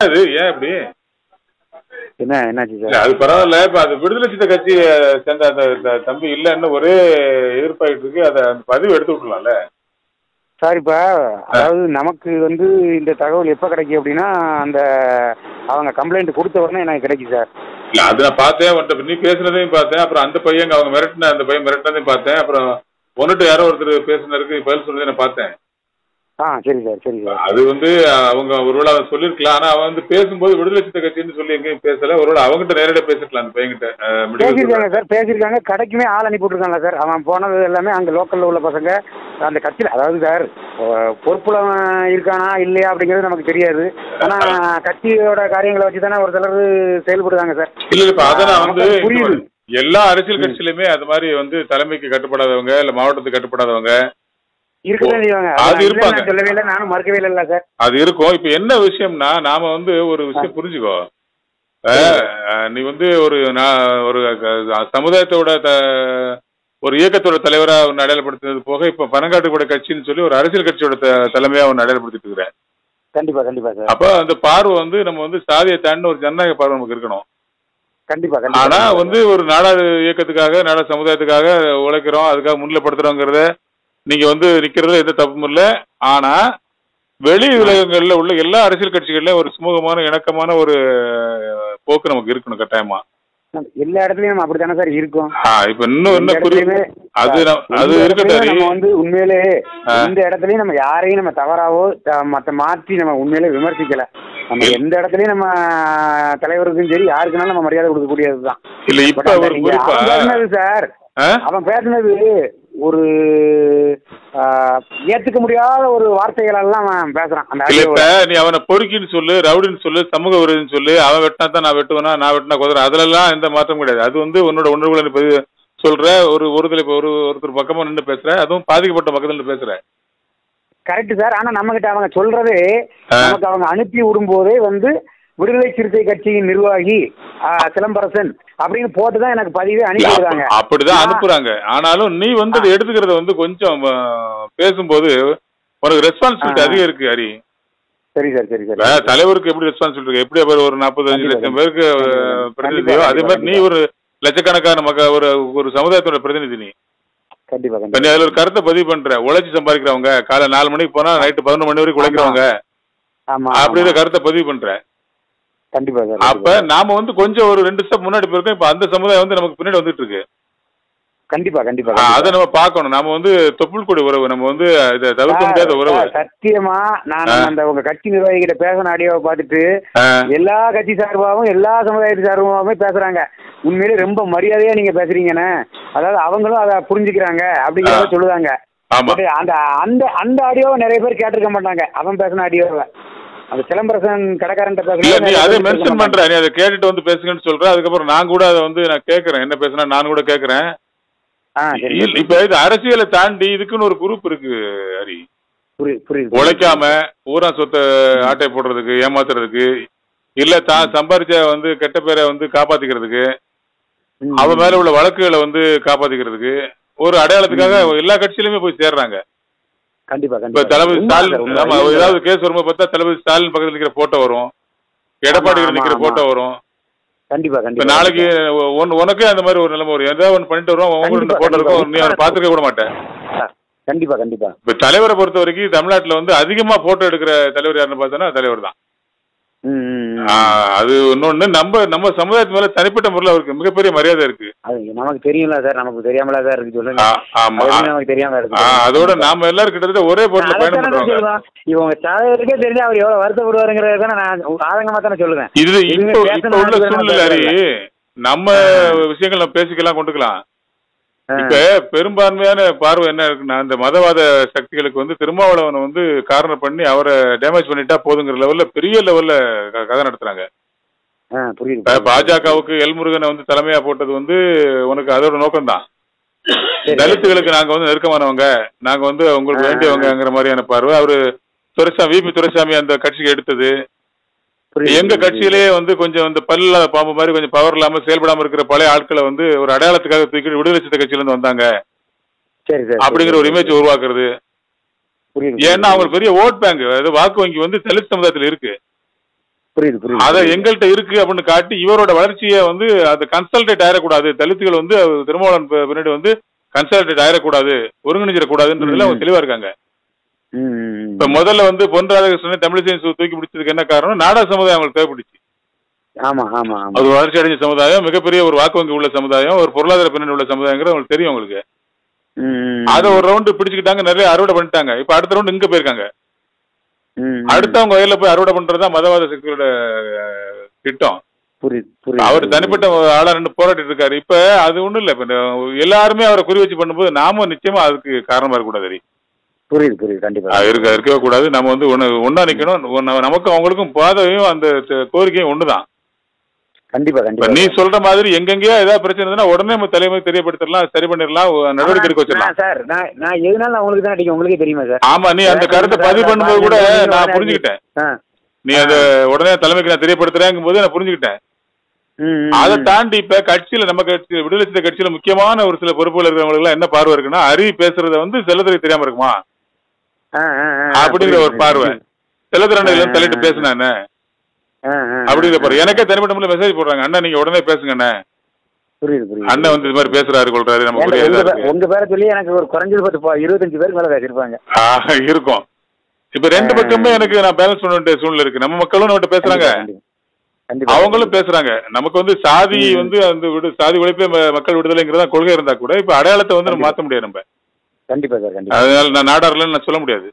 அது ஏன் இப்படி என்ன என்னாச்சு இல்ல, சார் அது பரவாயில்ல இப்ப அது விடுதலை சித்த கட்சி சேர்ந்த அந்த த- தம்பி இல்லைன்னு ஒரே எதிர்ப்பாயிட்டு இருக்கு அதை அந்த பதிவு எடுத்து விட்டுலாம்ல சார் இப்போ அதாவது நமக்கு வந்து இந்த தகவல் எப்போ கிடைக்கும் அப்படின்னா அந்த அவங்க கம்ப்ளைண்ட் கொடுத்த உடனே எனக்கு கிடைக்கும் சார் இல்ல அது நான் பார்த்தேன் உன்கிட்ட நீ பேசுனதையும் பார்த்தேன் அப்புறம் அந்த பையன் அவங்க மிரட்டின அந்த பையன் மிரட்டினதையும் பார்த்தேன் அப்புறம் ஒன்னுட்டு யாரோ ஒருத்தர் பேசுனதுக்கு பதில் சொன்னதை நான் பார்த்தேன் ஆ சரி சார் சரி சார் அது வந்து அவங்க ஒருவேளை அவன் சொல்லிருக்கலாம் ஆனா அவன் வந்து பேசும்போது விடுதலை சித்த கட்சின்னு சொல்லி எங்கேயும் பேசல ஒருவேளை அவங்ககிட்ட நேரடியாக பேசிருக்கலாம் அந்த பையன்கிட்ட அஹ், medical பேசியிருக்காங்க சார் பேசியிருக்காங்க கடைக்குமே ஆள் அனுப்பி விட்ருக்காங்களா சார் அவன் போனது எல்லாமே அங்கே லோக்கலில் உள்ள பசங்க அந்த கட்சியில் அதாவது சார் பொறுப்புல அவன் இருக்கானா இல்லையா அப்படிங்கிறது நமக்கு தெரியாது ஆனால் கட்சியோட காரியங்களை வச்சு தானே ஒரு சிலர் செயல்படுறாங்க சார் இல்ல இப்ப அதை நான் வந்து நமக்கு புரியுது. எல்லா அரசியல் கட்சியிலுமே அது மாதிரி வந்து தலைமைக்கு கட்டுப்படாதவங்க இல்ல மாவட்டத்துக்கு கட்டுப்படாதவங்க இருக்குதான் செய்வாங்க அது அது இருப்பாங்க. நான் சொல்லவே இல்லை நானும் மறுக்கவே இல்லை சார் அது இருக்கும் இப்ப என்ன விஷயம்னா நாம வந்து ஒரு விஷயம் புரிஞ்சுக்கோ அஹ், அஹ், நீ வந்து ஒரு நான் ஒரு க- சமுதாயத்தோட த- ஒரு இயக்கத்தோட தலைவரா ஒன்று அடையாளப்படுத்துறது போக இப்ப பனங்காட்டுக்கூட கட்சின்னு சொல்லி ஒரு அரசியல் கட்சியோட த- தலைமையா ஒன்று அடையாளப்படுத்திட்டு இருக்கிற கண்டிப்பா கண்டிப்பா சார் அப்ப அந்த பார்வை வந்து நம்ம வந்து சாதியை தாண்டி ஒரு ஜனநாயக பார்வை நமக்கு இருக்கணும் கண்டிப்பா ஆனா கண்டிப்பா வந்து ஒரு நாடார் இயக்கத்துக்காக நாடார் சமுதாயத்துக்காக உழைக்கிறோம் அதுக்காக முன்னிலைப்படுத்துறோங்கிறத நீங்க வந்து நிக்கிறதுல எந்த தப்பும் இல்லை ஆனா வெளி உலகங்கள்ல உள்ள எல்லா அரசியல் கட்சிகள்லயும் ஒரு சுமூகமான இணக்கமான ஒரு போக்கு நமக்கு இருக்கணும் கட்டாயமா எல்லா இடத்துலயும் நம்ம அப்படித்தானே சார் இருக்கோம் ஆ, இப்ப இன்னும் என்ன எந்த புரிய இடத்துலயுமே அது நம்- எந்த அது இடத்துலயும் இருக்கட்டும் நம்ம வந்து உண்மையிலே ஆ. எந்த இடத்துலயும் நம்ம யாரையும் நம்ம தவறாவோ த- மத்த மாற்றி நம்ம உண்மையிலே விமர்சிக்கல நம்ம இல்ல. எந்த இடத்துலயும் நம்ம ஏற்கனவே சரி யாருக்குனாலும் நம்ம மரியாதை கொடுக்கக்கூடியதுதான் இல்ல But இப்ப அந்த ஒரு நீங்க குறிப்பா அவன் பேசுனது சார் ஆ? அவன் பேசுனது ஒரு ஆ, ஏத்துக்க முடியாத ஒரு வார்த்தைகள் எல்லாம் அவன் பேசுறான் அந்த இல்ல இப்ப ஆடியோல நீ அவனை பொறுக்கின்னு சொல்லு ரவுடின்னு சொல்லு சமூக விரோதின்னு சொல்லு அவன் வெட்டினா தான் நான் வெட்டுவேனா நான் வெட்டினா குதிரை அதுலலாம் எந்த மாற்றமும் கிடையாது அது வந்து உன்னோட உணர்வுகளை நீ பதிவு சொல்ற ஒரு ஒருதலை ஒரு ஒருத்தர் பக்கமா நின்று பேசுற அதுவும் பாதிக்கப்பட்ட பக்கத்துல நின்று பேசுற கரெக்ட் சார் ஆனா நம்ம கிட்ட அவங்க சொல்றதே ஆ. நமக்கு அவங்க அனுப்பி விடும்போதே வந்து விடுதலை சிறுத்தை கட்சியின் நிர்வாகி ஆ, சிலம்பரசன் அப்படின்னு போட்டு தான் எனக்கு பதிவே அனுப்பி விடுறாங்க அப்ப- அப்படிதான் ஆ. அனுப்புறாங்க ஆனாலும் நீ வந்து அதை எடுத்துக்கிறத வந்து கொஞ்சம் ஆ, பேசும்போது உனக்கு ரெஸ்பான்சிபிலிட்டி ஆ. அதிகம் இருக்கு ஹரி சரி சார் சரி இப்ப சார் தலைவருக்கு எப்படி ரெஸ்பான்சிபிலிட்டி இருக்கு எப்படி அவர் ஒரு நாற்பத்தஞ்சு கண்டிப்பா, லட்சம் பேருக்கு ஆ, கண்டிப்பா. பிரதிநிதியோ கண்டிப்பா, அதே மாதிரி நீ கண்டிப்பா. ஒரு லட்சக்கணக்கான மக்க ஒரு ஒரு சமுதாயத்தோட பிரதிநிதி நீ கண்டிப்பா இப்ப கண்டிப்பா நீ அதுல ஒரு கருத்தை பதிவு பண்ற உழைச்சி சம்பாதிக்கிறவங்க காலை நாலு மணிக்கு போனா நைட்டு பதினொன்று மணி வரைக்கும் உழைக்கிறவங்க ஆமா அப்படிங்கிற ஆமா. கருத்தை பதிவு பண்ற கண்டிப்பா சார் அப்ப நாம வந்து கொஞ்சம் ஒரு ரெண்டு ஸ்டெப் முன்னாடி போயிருக்கோம் இப்ப அந்த சமுதாயம் வந்து நமக்கு பின்னாடி வந்துட்டு இருக்கு கண்டிப்பா கண்டிப்பா ஆ, கண்டிப்பா. அதை நம்ம பார்க்கணும் நாம வந்து தொப்புள் கொடி உறவு நம்ம வந்து இதை தவிர்க்க முடியாத சார், உறவு சார், சத்தியமா நான் ஆ. அந்த உங்க கட்சி நிர்வாகிகிட்ட பேசின ஆடியோவை பார்த்துட்டு ஆ, எல்லா கட்சி சார்பாகவும் எல்லா சமுதாயத்து சார்பாகவுமே பேசுறாங்க உண்மையிலே ரொம்ப மரியாதையா நீங்க பேசுறீங்கன்னு அதாவது அவங்களும் அதை புரிஞ்சுக்கிறாங்க அப்படிங்கிறத ஆ. சொல்லுவாங்க ஆமா பட் அந்த அந்த அந்த ஆடியோவை நிறைய பேர் கேட்டிருக்க மாட்டாங்க அவன் பேசின ஆடியோவை அந்த சிலம்பரசன் கடைக்காரன்ட்ட இல்ல நீ அதை பேசுறது மென்ஷன் பண்ற நீ அதை கேட்டுட்டு வந்து பேசுங்கன்னு சொல்ற அதுக்கப்புறம் நான் கூட அதை வந்து நான் கேட்கறேன் என்ன பேசுனா நான் கூட கேட்கறேன் ஆ சரி இல்ல, இப்ப இது அரசியலை தாண்டி இதுக்குன்னு ஒரு குரூப் இருக்கு ஹரி புரியுது புரியுது உழைக்காம ஊரா சொத்தை ஆட்டை போடுறதுக்கு ஏமாத்துறதுக்கு இல்ல தான் சம்பாரிச்ச வந்து கெட்ட பேரை வந்து காப்பாத்திக்கிறதுக்கு ம். அவன் மேல உள்ள வழக்குகளை வந்து காப்பாத்திக்கிறதுக்கு ஒரு அடையாளத்துக்காக எல்லா கட்சியிலுமே போய் சேர்றாங்க கண்டிப்பா இப்ப கண்டிப்பா தளபதி உண்மை ஸ்டாலின் சார், உண்மை. ஆமா ஏதாவது கேஸ் வரும்போது பார்த்தா தளபதி ஸ்டாலின் பக்கத்துல நிக்கிற போட்டோ வரும் எடப்பாடி ஆமா, நிக்கிற ஆமா. போட்டோ வரும் கண்டிப்பா இப்ப கண்டிப்பா நாளைக்கு உன் உனக்கே அந்த மாதிரி ஒரு நிலைமை வரும் ஏதாவது ஒன்று பண்ணிட்டு வருவோம் உங்க கண்டிப்பா, போட்டோ இருக்கும் கண்டிப்பா. நீ அவனை பார்த்துக்க கூட மாட்டேன் கண்டிப்பா கண்டிப்பா இப்ப தலைவரை பொறுத்த வரைக்கும் தமிழ்நாட்டுல வந்து அதிகமா போட்டோ எடுக்கிற தலைவர் யாருன்னு பார்த்தோன்னா தலைவர் தான் ம், ம், ம். அது இன்னொன்னு நம்ம நம்ம சமுதாயத்து மேல தனிப்பட்ட முறையில் அவருக்கு மிகப்பெரிய மரியாதை இருக்கு அது நமக்கு தெரியும்ல சார் நமக்கு தெரியாமலா சார் இருக்கு சொல்லுங்க ஆ, ஆமா அது எப்படி நமக்கு தெரியாம இருக்கு ஆ, அதோட நாம எல்லாரும் கிட்டத்தட்ட ஒரே போட்டில் பயணம் அதைத்தானே பண்றவங்க சொல்லுவேன். இவங்க சாதகருக்கே தெரிஞ்சு அவர் எவ்வளவு வருத்தப்படுவாருங்கிறத தானே நான் ஆதங்கமா தானே சொல்லுவேன் இது இதுவே இப்போ பேசணும் இப்ப உள்ள ஆளுக்கு சூழ்நிலை வேணாம் அறி நம்ம விஷயங்கள் நம்ம பேசிக்கலாம் கொண்டுக்கலாம் ஆ. இப்ப பெரும்பான்மையான பார்வை என்ன இருக்குன்னா இந்த மதவாத சக்திகளுக்கு வந்து திருமாவளவனை வந்து காரணம் பண்ணி அவரை டேமேஜ் பண்ணிட்டா போதுங்கிற லெவல்ல பெரிய லெவல்ல க- கதை நடத்துறாங்க ஆ, புரியுது இப்ப பாஜகவுக்கு எல்முருகனை வந்து தலைமையா போட்டது வந்து உனக்கு அதோட நோக்கம்தான் சரி. தலித்துகளுக்கு நாங்க வந்து நெருக்கமானவங்க நாங்க வந்து உங்களுக்கு ஆ, வேண்டியவங்கங்கிற மாதிரியான பார்வை அவரு துரைசாமி விபி துரைசாமி அந்த கட்சிக்கு எடுத்தது புரியுது, எங்க புரியுது. கட்சியிலேயே வந்து கொஞ்சம் இந்த பல்ல பாம்பு மாதிரி கொஞ்சம் பவர் இல்லாம செயல்படாம இருக்கிற பழைய ஆட்களை வந்து ஒரு அடையாளத்துக்காக தூக்கி விடுதலை சித்த கட்சியில இருந்து வந்தாங்க சரி சரி அப்படிங்கிற ஒரு இமேஜ் உருவாக்குறது புரியுது ஏன்னா அவங்களுக்கு பெரிய ஓட் பேங்க் அதாவது வாக்கு வங்கி வந்து தலித் சமுதாயத்துல இருக்கு புரியுது புரியுது அதை எங்கள்கிட்ட இருக்கு அப்படின்னு காட்டி இவரோட வளர்ச்சியை வந்து அது கன்சல்டேட் ஆயிடக்கூடாது தலித்துகள் வந்து அவர் திருமாவளவன் பி- பின்னாடி வந்து கன்சல்டேட் ஆயிடக்கூடாது ஒருங்கிணைஞ்சிடக்கூடாதுன்றதுல அவங்க தெளிவா இருக்காங்க ம், ம், ம். இப்ப முதல்ல வந்து பொன் ராதாகிருஷ்ணனை தமிழிசை தூக்கி பிடிச்சதுக்கு என்ன காரணம் நாடா சமுதாயம் அவங்களுக்கு தேவைப்படுச்சு ஆமா ஆமா ஆமா அது வளர்ச்சி அடைஞ்ச சமுதாயம் மிகப்பெரிய ஒரு வாக்கு வங்கி உள்ள சமுதாயம் ஒரு பொருளாதார பின்னணி உள்ள சமுதாயங்கிறது அவங்களுக்கு தெரியும் உங்களுக்கு ம், ம், அதை ஒரு ரவுண்டு பிடிச்சுக்கிட்டாங்க நிறைய அறுவடை பண்ணிட்டாங்க இப்ப அடுத்த ரவுண்டு இங்க போயிருக்காங்க ம், ம். அடுத்தவங்க வயல்ல போய் அறுவடை பண்றதுதான் மதவாத சக்தியோட அஹ், திட்டம் புரியுது புரியுது அவர் தனிப்பட்ட ஆளா ரெண்டு போராட்டிட்டு இருக்காரு இப்ப அது ஒண்ணும் இல்ல இப்ப இந்த எல்லாருமே அவரை குறி வச்சு பண்ணும்போது நாமும் நிச்சயமா அதுக்கு காரணமா இருக்கக்கூடாது ஹரி. புரியுது புரியுது கண்டிப்பா அது இருக்க இருக்கவே கூடாது நம்ம வந்து ஒண்ணு ஒண்ணா நிக்கணும் ஒண்ணு- நமக்கும் அவங்களுக்கும் பாதையும் அந்த த- கோரிக்கையும் ஒண்ணுதான் கண்டிப்பா இப்ப கண்டிப்பா நீ சொல்ற மாதிரி எங்கெங்கயோ ஏதாவது பிரச்சனை இருந்ததுன்னா உடனே நம்ம தலைமை தெரியப்படுத்திடலாம் சரி பண்ணிடலாம் ஒ- நடவடிக்கை எடுக்க வச்சிடலாம் நான் சார் நான் நான் எதுனாலும் உங்களுக்கு தான் அடிக்கும் உங்களுக்கே தெரியுமா சார் ஆமா நீ அந்த கருத்தை பதிவு பண்ணும்போது கூட நான் புரிஞ்சுக்கிட்டேன் ஆ நீ அந்த உடனே தலைமைக்கு நான் தெரியப்படுத்துறேங்கும் போது நான் புரிஞ்சுக்கிட்டேன் ம், ம், அதை ம். தாண்டி இப்ப கட்சியில நம்ம கட்சி விடுதலை சிறுத்தை கட்சியில முக்கியமான ஒரு சில பொறுப்புகள் இருக்கிறவங்களுக்கு எல்லாம் என்ன பார்வை இருக்குன்னா அறி பேசுறத வந்து செல்லத்துறை தெரியாம இருக்குமா ஆ, ஆ, ஆ, அப்படிங்கிற ஒரு புரியுது, பார்வை புரியுது. செல்லத்திரண்டையில தள்ளிட்டு பேசினானே ஆ, ஆ, ஆ, அப்படிங்கிற பாரு எனக்கே தனிப்பட்ட முறையில் மெசேஜ் போடுறாங்க அண்ணா நீங்க உடனே பேசுங்க அண்ணே புரியுது புரியுது அண்ணன் வந்து இது மாதிரி பேசுறாரு கொள்றாரு நம்ம ஏன்டா, புரிய உங்க இதா பே- இருக்கு உங்க பேரை சொல்லி எனக்கு ஒரு குறைஞ்சது பத்து பா- இருபத்தஞ்சு பேருக்கு மேல பேசிருப்பாங்க ஆ, இருக்கும் இப்ப ரெண்டு பக்கமே எனக்கு நான் பேலன்ஸ் பண்ண வேண்டிய சூழ்நிலை இருக்கு நம்ம மக்களும் நம்மகிட்ட பேசுறாங்க கண்டிப்பா, கண்டிப்பா அவங்களும் பேசுறாங்க நமக்கு வந்து சாதி வந்து அந்த விடு சாதி ஒழிப்பே ம- மக்கள் விடுதலைங்கிறதா கொள்கை இருந்தா கூட இப்ப அடையாளத்தை வந்து நம்ம மாத்த முடியாது நம்ம கண்டிப்பா சார் கண்டிப்பா அதனால நான் நாடார்லன்னு நான் சொல்ல முடியாது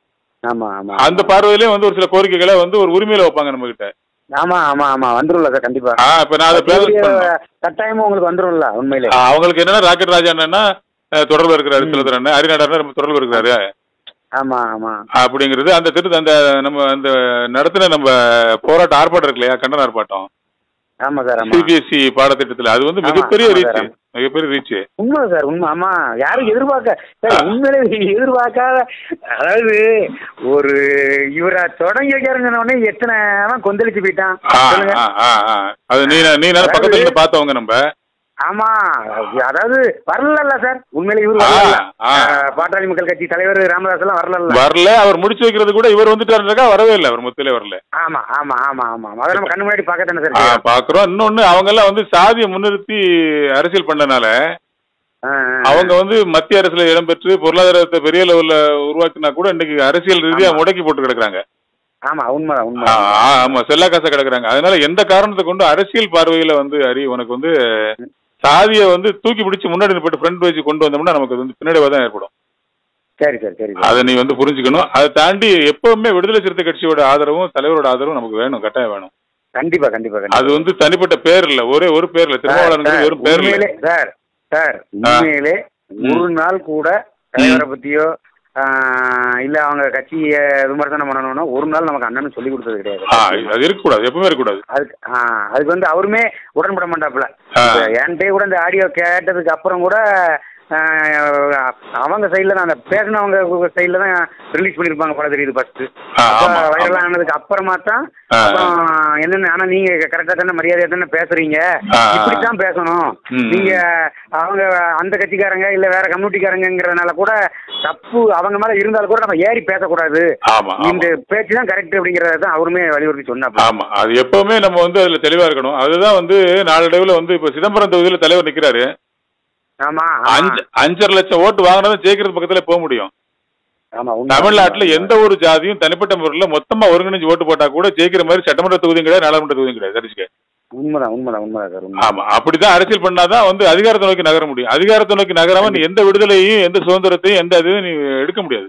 ஆமா ஆமா அந்த பார்வையிலே வந்து ஒரு சில கோரிக்கைகளை வந்து ஒரு உரிமையில வைப்பாங்க நம்ம கிட்ட ஆமா ஆமா ஆமா வந்துரும்ல சார் கண்டிப்பா ஆ இப்ப நான் அதை பேலன்ஸ் கூடிய பண்ணணும் கட்டாயமும் உங்களுக்கு வந்துரும்ல உண்மையிலே ஆ, அவங்களுக்கு என்னன்னா ராக்கெட் ராஜா அண்ணன்னா அஹ், தொடர்பு இருக்கிறாரு சிலதர் அண்ணன் ஹரிநாடர் நம்ம தொடர்பு இருக்கிறாரு ஆமா ஆமா அப்படிங்கிறது அந்த திரு அந்த நம்ம அந்த நடத்தின நம்ம போராட்டம் ஆர்ப்பாட்டம் இருக்கு இல்லையா கண்டன ஆர்ப்பாட்டம் ஆமா சார் ஆமா சிபிஎஸ்சி பாடத்திட்டத்துல அது வந்து ஆமா, மிகப்பெரிய ஆமா ரீச் சார். மிகப்பெரிய ரீச் உண்மை சார் உண்மை ஆமா யாரும் எதிர்பார்க்க சார் உண்மையிலே எதிர்பார்க்காத அதாவது ஒரு இவரை தொடங்கி வைக்காருங்க உடனே எத்தனை அவன் கொந்தளிச்சு போயிட்டான் சொல்லுங்க அது நீ நீ நேரம் பக்கத்துல இருந்து பார்த்தவங்க நம்ம ஆமா அதாவது வரல சார் உண்மையிலே இவர் ஆ, வரல ஆ. பாட்டாளி மக்கள் கட்சி தலைவர் ராமதாஸ் எல்லாம் வரல வரல அவர் முடிச்சு வைக்கிறது கூட இவர் வந்துட்டாருக்கா வரவே இல்லை அவர் முத்திலே வரல ஆமா ஆமா ஆமா ஆமா அதை நம்ம கண்ணு முன்னாடி பார்க்க தானே ஆ, சார் செய்யறோம். பாக்குறோம் இன்னொன்னு அவங்க எல்லாம் வந்து சாதியை முன்னிறுத்தி அரசியல் பண்ணனால ஆ, ஆ, ஆ. அவங்க வந்து மத்திய அரசுல இடம்பெற்று பொருளாதாரத்தை பெரிய லெவல்ல உருவாக்கினா கூட இன்னைக்கு அரசியல் ரீதியா ஆமா. முடக்கி போட்டு கிடக்குறாங்க ஆமா உண்மைதான் உண்மை ஆ, ஆ, ஆமா செல்லா காசை கிடக்குறாங்க அதனால எந்த காரணத்தை கொண்டு அரசியல் பார்வையில வந்து அறி உனக்கு வந்து சாதியை வந்து தூக்கி பிடிச்சு முன்னாடி நிப்பட்டு ஃப்ரண்ட் வச்சு கொண்டு வந்தோம்னா நமக்கு அது வந்து பின்னாடி தான் ஏற்படும் சரி சார் சரி சார் அதை நீ வந்து புரிஞ்சுக்கணும் அதை தாண்டி எப்பவுமே விடுதலை சிறுத்தை கட்சியோட ஆதரவும் தலைவரோட ஆதரவும் நமக்கு வேணும் கட்டாயம் வேணும் கண்டிப்பா கண்டிப்பா கண்டிப்பா அது வந்து தனிப்பட்ட பேர் இல்ல ஒரே ஒரு பேர் இல்ல திருமாவளவன் வெறும் பேர் இல்ல உண்மையிலே சார் சார் உண்மையிலே ஒரு நாள் கூட தலைவரை பத்தியோ ஆ, இல்ல அவங்க கட்சியை விமர்சனம் பண்ணணும்னா ஒரு நாள் நமக்கு அண்ணன் சொல்லி கொடுத்தது கிடையாது ஆ, அது இருக்கக்கூடாது எப்பவுமே இருக்கக்கூடாது அதுக்கு ஆ, அதுக்கு வந்து அவருமே உடன்பட மாட்டாப்புல ஆ. இப்ப என்கிட்டயே கூட இந்த ஆடியோ கேட்டதுக்கு அப்புறம் கூட ஆ, அவங்க சைடில் தான் அந்த பேசினவங்க சைடில் தான் ரிலீஸ் பண்ணியிருப்பாங்க படம் தெரியுது ஃபர்ஸ்ட் ஆ, ஆமா, ஆமா. வைரல் ஆனதுக்கு அப்புறமா தான் ஆ. அப்புறம் என்னென்ன ஆனா நீங்க கரெக்டா தானே மரியாதையா தானே பேசுறீங்க ஆ. இப்படித்தான் பேசணும் ம். நீங்க அவங்க அந்த கட்சிக்காரங்க இல்ல வேற கம்யூனிட்டிக்காரங்கிறதுனால கூட தப்பு அவங்க மேல இருந்தாலும் கூட நம்ம ஏறி பேசக்கூடாது ஆமா இந்த ஆமா பேச்சு தான் கரெக்ட் அப்படிங்கறத தான் அவருமே வலியுறுத்தி சொன்னாப்ல ஆமா அது எப்பவுமே நம்ம வந்து அதுல தெளிவா இருக்கணும் அதுதான் வந்து நாளடைவுல வந்து இப்ப சிதம்பரம் தொகுதியில தலைவர் நிக்கிறாரு ஆமா அஞ்சு அஞ்சரை லட்சம் ஓட்டு வாங்கினதும் ஜெயிக்கிறது பக்கத்துல போக முடியும் ஆமா உண்மை. தமிழ்நாட்டுல எந்த ஒரு ஜாதியும் தனிப்பட்ட முறையில மொத்தமா ஒருங்கிணைஞ்சு ஓட்டு போட்டா கூட ஜெயிக்கிற மாதிரி சட்டமன்ற தொகுதியும் கிடையாது நாடாளுமன்ற தொகுதியும் கிடையாது தெரிஞ்சுக்க உண்மைதான் உண்மைதான் உண்மைதான் சார் உண்மை ஆமா அப்படிதான் அரசியல் பண்ணாதான் வந்து அதிகாரத்தை நோக்கி நகர முடியும் அதிகாரத்தை நோக்கி நகராம நீ எந்த விடுதலையும் எந்த சுதந்திரத்தையும் எந்த இதுவும் நீ எடுக்க முடியாது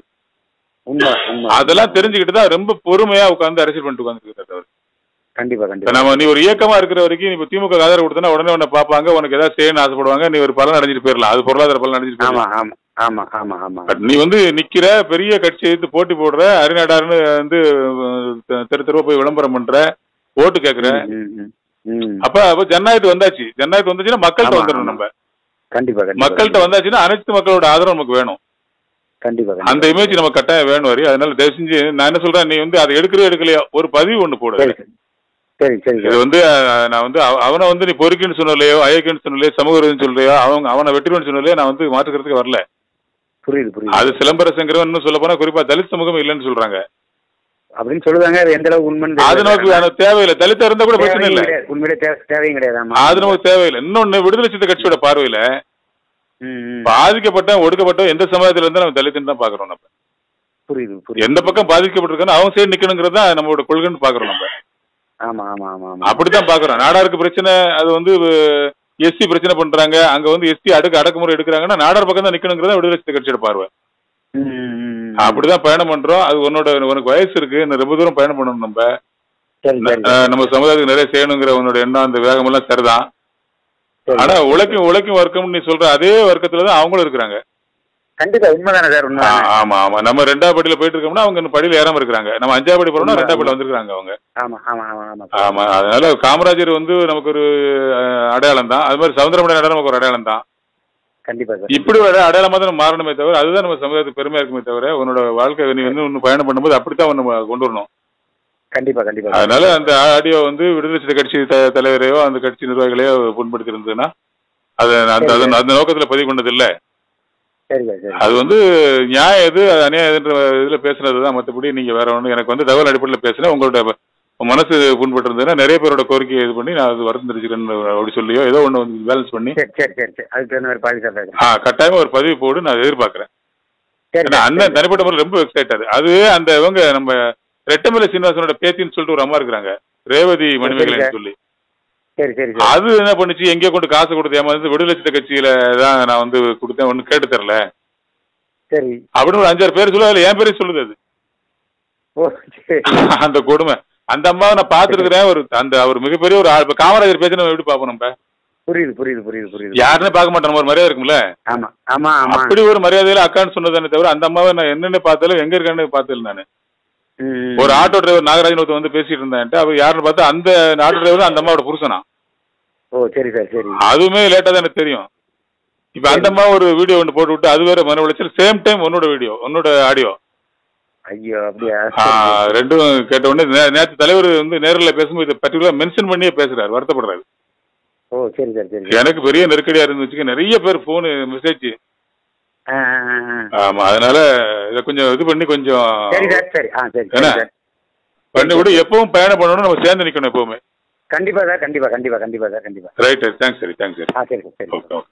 உண்மை உண்மை அதெல்லாம் தெரிஞ்சுக்கிட்டு தான் ரொம்ப பொறுமையா உட்கார்ந்து அரசியல் பண்ணிட்டு உட்காந்துருக்காரு அவர் கண்டிப்பா இப்ப கண்டிப்பா நம்ம நீ ஒரு இயக்கமா இருக்கிற வரைக்கும் நீ இப்ப திமுக க்கு ஆதரவு கொடுத்தனா உடனே உன்னை பார்ப்பாங்க உனக்கு ஏதாவது செய்யணும்னு ஆசைப்படுவாங்க நீ ஒரு பலன் அடைஞ்சிட்டு போயிடலாம் அது பொருளாதார பலன் அடைஞ்சிட்டு ஆமா போயிடலாம் ஆமா ஆமா ஆமா ஆமா பட் நீ வந்து நிக்கிற பெரிய கட்சி எடுத்து போட்டி போடுற அரிநாடாருன்னு வந்து அஹ், தெரு தெருவா போய் விளம்பரம் பண்ற ஓட்டு கேக்குற ம், ம், ம். அப்ப அப்ப ஜனநாயகத்து வந்தாச்சு ஜனநாயகத்து வந்துச்சுன்னா மக்கள்கிட்ட ஆமா, வந்துடணும் ஆமா. நம்ம கண்டிப்பா கண்டிப்பா மக்கள்கிட்ட வந்தாச்சுன்னா அனைத்து மக்களோட ஆதரவு நமக்கு வேணும் கண்டிப்பா அந்த கண்டிப்பா இமேஜ் நம்ம கட்டாயம் வேணும் வரி அதனால தயவு செஞ்சு நான் என்ன சொல்றேன் நீ வந்து அதை எடுக்கிறே எடுக்கலையோ ஒரு பதிவு ஒண்ணு போடு சரி சரி சரி இது சார் வந்து அஹ், நான் வந்து அவ- அவனை வந்து நீ பொறுக்கின்னு சொன்னலையோ அயக்குன்னு சொன்னலையோ சமூக விரோதின்னு சொல்றியோ அவங்க அவனை வெற்றிவன் சொன்னலையோ நான் வந்து மாற்றுக்கிறதுக்கு வரல புரியுது புரியுது அது சிலம்பரசங்கிறவன் இன்னும் சொல்ல போனா குறிப்பா தலித் சமூகம் இல்லைன்னு சொல்றாங்க அப்படின்னு சொல்லுவாங்க அது எந்த அளவுக்கு உண்மைன்னு அது தெரியல. நமக்கு அது தேவையில்லை தலித்தா இருந்தா கூட பிரச்சனை தேவையும் இல்லை கிடையாது. உண்மையிலே தேவை- தேவையும் கிடையாது ஆமா அது நமக்கு தேவையில்லை இன்னொன்னு விடுதலை சித்த கட்சியோட பார்வையில ம், ம். பாதிக்கப்பட்ட ஒடுக்கப்பட்ட எந்த சமுதாயத்துல இருந்தா நம்ம தலித்துன்னு தான் பாக்குறோம் நம்ம புரியுது புரியுது எந்த பக்கம் பாதிக்கப்பட்டிருக்கானோ அவங்க சைடு நிக்கணுங்கிறது தான் நம்மளோட கொள்கைன்னு பாக்குறோம் நம்ம ஆமா ஆமா ஆமா ஆமா அப்படித்தான் பாக்குறோம் நாடாருக்கு பிரச்சனை அது வந்து எஸ்சி பிரச்சனை பண்றாங்க அங்க வந்து எஸ்சி அடுக்கு அடக்குமுறை எடுக்கிறாங்கன்னா நாடார் பக்கம் தான் நிக்கணுங்கிறதா விடுதலை சித்த கட்சியோட பார்வை ம், ம், ம். அப்படிதான் பயணம் பண்றோம் அது உன்னோட உனக்கு வயசு இருக்கு இன்னும் ரொம்ப தூரம் பயணம் பண்ணணும் நம்ம சரி சரி அஹ் நம்ம சமுதாயத்துக்கு நிறைய செய்யணுங்கிற உன்னோட எண்ணம் அந்த வேகம் எல்லாம் சரிதான் சரி. ஆனா உழைக்கும் உழைக்கும் வர்க்கம்னு நீ சொல்ற அதே வர்க்கத்துல தான் அவங்களும் இருக்கிறாங்க கண்டிப்பா உண்மைதானே சார் ஆ, உண்மைதானே ஆமா ஆமா நம்ம ரெண்டாவது படியில போயிட்டு இருக்கோம்னா அவங்க இன்னும் படியில ஏறாம இருக்கிறாங்க நம்ம அஞ்சாவது படி போறோம்னா ரெண்டாவது படியில வந்திருக்காங்க அவங்க ஆமா ஆமா ஆமா ஆமா ஆமா அதனால காமராஜர் வந்து நமக்கு ஒரு அஹ், அடையாளம் தான் அது மாதிரி சவுந்தரமணி அடையாளம் நமக்கு ஒரு அடையாளம் தான் கண்டிப்பா சார் இப்படி ஒரு அடையாளமா தான் நம்ம மாறணுமே தவிர அதுதான் நம்ம சமுதாயத்துக்கு பெருமையா இருக்குமே தவிர உன்னோட வாழ்க்கை நீ வந்து இன்னும் பயணம் பண்ணும்போது அப்படித்தான் நம்ம கொண்டு வரணும் கண்டிப்பா கண்டிப்பா அதனால அந்த ஆடியோ வந்து விடுதலை சிறுத்தை கட்சி த- தலைவரையோ அந்த கட்சி நிர்வாகிகளையோ புண்படுத்தி இருந்ததுன்னா அது அந்த அது- அந்த நோக்கத்துல பதிவு கொண்டது இல்ல சரி சார் சரி அது வந்து நியாயம் எது அது அநியாயம் எதுன்ற இதுல பேசுனது தான் மற்றபடி நீங்க வேற ஒண்ணு எனக்கு வந்து தகவல் அடிப்படையில் பேசுனேன் உங்களோட மனசு புண்பட்டு இருந்ததுன்னா நிறைய பேரோட கோரிக்கையை இது பண்ணி நான் அது வருத்தம் தெரிஞ்சுக்கிறேன்னு அப்படி சொல்லியோ ஏதோ ஒன்று வந்து பேலன்ஸ் பண்ணி சரி சரி சரி சரி அதுக்கு தகுந்த மாதிரி பாதி சார் பேசுறேன் ஆ கட்டாயமா ஒரு பதிவு போடு நான் எதிர்பார்க்கறேன் சரி ஏன்னா சார், அண்ணன் தனிப்பட்ட முறையில் ரொம்ப எக்ஸைட் அது அந்த இவங்க நம்ம ரெட்டமலை சீனிவாசனோட பேத்தின்னு சொல்லிட்டு ஒரு அம்மா இருக்கிறாங்க ரேவதி மணிமேகலைன்னு சொல்லி சரி சரி சார் அது என்ன பண்ணுச்சு எங்கேயோ கொண்டு காசு கொடுத்து ஏமாந்து விடுதலை சித்த கட்சியில தான் நான் வந்து கொடுத்தேன் ஒன்றும் கேட்டு தரல சரி அப்படின்னு ஒரு அஞ்சாறு பேர் சொல்லுது அதுல என் பேரே சொல்லுது அது ஓ சரி அந்த கொடுமை அந்த அம்மாவை நான் பார்த்துருக்கிறேன் ஒரு அந்த அவர் மிகப்பெரிய ஒரு ஆள் இப்ப காமராஜர் பேச்சு நம்ம எப்படி பார்ப்போம் நம்ம புரியுது புரியுது புரியுது புரியுது யாருன்னு பார்க்க மாட்டோம் நம்ம ஒரு மரியாதை இருக்கும்ல ஆமா ஆமா ஆமா அப்படி ஒரு மரியாதையில அக்கான்னு சொன்னதானே தவிர அந்த அம்மாவை நான் என்னென்ன பார்த்தாலும் எங்க இருக்கான்னு பார்த்ததில்ல நான் ம், ம். ஒரு ஆட்டோ டிரைவர் நாகராஜன் ஒருத்தர் வந்து பேசிட்டு இருந்தான்ட்டு அவர் யாருன்னு பார்த்தா அந்த ஆட்டோ டிரைவர் அந்த அம்மாவோட புருஷனா ஓ சரி சார் சரி அதுவுமே லேட்டா தான் எனக்கு தெரியும் இப்ப அந்த அம்மா ஒரு வீடியோ ஒன்று போட்டு விட்டு அது வேற மன உளைச்சல் சேம் டைம் உன்னோட வீடியோ உன்னோட ஆடியோ ஐயோ அப்படியா ரெண்டும் கேட்ட உடனே நே- நேத்து தலைவர் வந்து நேரில் பேசும்போது இதை பர்டிகுலர் மென்ஷன் பண்ணியே பேசுறாரு வருத்தப்படுறாரு ஓ சரி சார் சரி எனக்கு பெரிய நெருக்கடியா இருந்துச்சு நிறைய பேர் போன் மெசேஜ் ஆ, ஆ, ஆ, ஆ. ஆமா அதனால இதை கொஞ்சம் இது பண்ணி கொஞ்சம் சரி சார் சரி ஆ சரி சரி என்ன? சார் பண்ணி விட எப்பவும் பயணம் பண்ணணும் நம்ம சேர்ந்து நிக்கணும் எப்பவுமே கண்டிப்பா சார் கண்டிப்பா கண்டிப்பா கண்டிப்பா சார் கண்டிப்பா ரைட் தேங்க்ஸ் சரி தேங்க்ஸ் சரி ஆ சரி சார் சரி ஓகே ஓகே